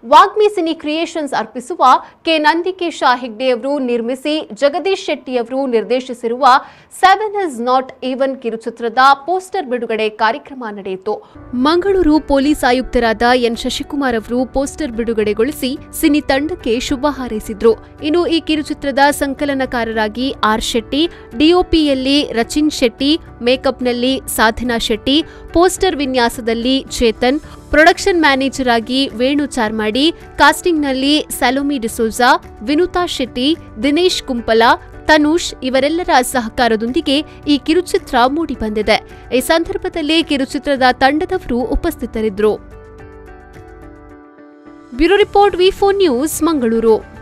ವಾಗ್ಮಿ cine creations ಅರ್ಪಿಸುವ K Nandikesha Hegde ಅವರು ನಿರ್ಮಿಸಿ ಜಗದೀಶ್ ಶೆಟ್ಟಿ ಅವರು ನಿರ್ದೇಶಿಸಿರುವ ಸೆವೆನ್ ಇಸ್ ನಾಟ್ ಈವನ್ ಕಿರುಚಿತ್ರದ ಪೋಸ್ಟರ್ ಬಿಡುಗಡೆ ಕಾರ್ಯಕ್ರಮ ನಡೆಯಿತು ಮಂಗಳೂರು ಪೊಲೀಸ್ ಆಯುಕ್ತರಾದ ಎನ್ ಶಶಿಕುಮಾರ್ ಅವರು ಪೋಸ್ಟರ್ ಬಿಡುಗಡೆಗೊಳಿಸಿ ಸಿನಿ ತಂಡಕ್ಕೆ ಶುಭ ಹಾರೈಸಿದ್ರು ಇನ್ನು ಈ ಕಿರುಚಿತ್ರದ ಸಂಕಲನಕಾರರಾಗಿ ಆರ್ ಶೆಟ್ಟಿ ಡಿಒಪಿಯಲ್ಲಿ ರಚಿನ್ ಶೆಟ್ಟಿ ಮೇಕಪ್ನಲ್ಲಿ ಸಾಧನಾ ಶೆಟ್ಟಿ ಪೋಸ್ಟರ್ ವಿನ್ಯಾಸದಲ್ಲಿ ಚೇತನ್ ಪ್ರೊಡಕ್ಷನ್ ಮ್ಯಾನೇಜರ್ ಆಗಿ ವೇಣು ಚಾರ್ಮಾಡಿ ಕಾಸ್ಟಿಂಗ್ನಲ್ಲಿ ಸಲೋಮಿ ಡಿಸೋಜಾ ವಿನುತಾ ಶೆಟ್ಟಿ ದಿನೇಶ್ ಕುಂಪಲ ತನುಷ್ ಇವರೆಲ್ಲರ ಸಹಕಾರದೊಂದಿಗೆ ಈ ಕಿರುಚಿತ್ರ ಮೂಡಿಬಂದಿದೆ ಈ ಸಂದರ್ಭದಲ್ಲಿ ಕಿರುಚಿತ್ರದ ತಂಡದವರು ಉಪಸ್ಥಿತರಿದ್ದರು bureau report V four news Mangaluru